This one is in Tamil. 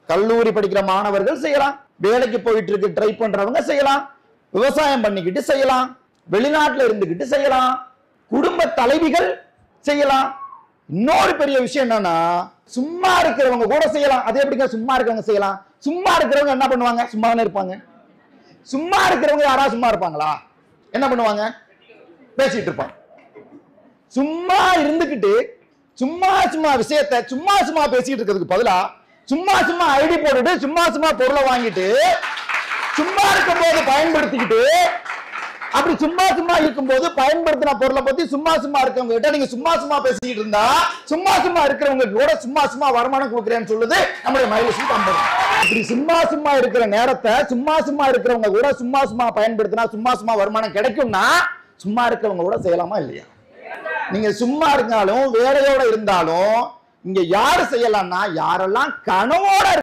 கல்லூரி படிக்கிற மாணவர்கள் செய்யலாம் வேலைக்கு போயிட்டு இருக்கு ட்ரை பண்றவங்க செய்யலாம் விவசாயம் பண்ணிக்கிட்டு செய்யலாம் வெளிநாட்டுல இருந்துகிட்டு செய்யலாம் குடும்ப தலைவிகள் செய்யலாம் இன்னொரு பெரிய விஷயம் என்னன்னா சும்மா இருக்கிறவங்க கூட செய்யலாம் அது எப்படிங்க சும்மா இருக்கிறவங்க செய்யலாம் சும்மா இருக்கிறவங்க என்ன பண்ணுவாங்க சும்மா தானே இருப்பாங்க சும்மா இருக்கிறவங்க யாரா சும்மா இருப்பாங்களா என்ன பண்ணுவாங்க பேசிட்டு இருப்பாங்க சும்மா இருந்துகிட்டு சும்மா சும்மா விஷயத்த சும்மா சும்மா பேசிட்டு இருக்கிறதுக்கு பதிலா சும்மா சும்மா ஐடி போட்டுட்டு சும்மா சும்மா பொருளை வாங்கிட்டு சும்மா இருக்கும்போது பயன்படுத்திக்கிட்டு அப்படி சும்மா சும்மா இருக்கும்போது பயன்படுத்தின பொருளை பத்தி சும்மா சும்மா இருக்கவங்க கிட்ட நீங்க சும்மா சும்மா பேசிக்கிட்டு இருந்தா சும்மா சும்மா இருக்கிறவங்க கூட சும்மா சும்மா வருமானம் கொடுக்குறேன்னு சொல்லுது நம்முடைய மகிழ்ச்சி கம்பெனி இப்படி சும்மா சும்மா இருக்கிற நேரத்தை சும்மா சும்மா இருக்கிறவங்க கூட சும்மா சும்மா பயன்படுத்தினா சும்மா சும்மா வருமானம் கிடைக்கும்னா சும்மா இருக்கிறவங்க கூட செய்யலாமா இல்லையா நீங்க சும்மா இருந்தாலும் வேலையோட இருந்தாலும் இங்க யாரு செய்யலாம்னா யாரெல்லாம் கனவோட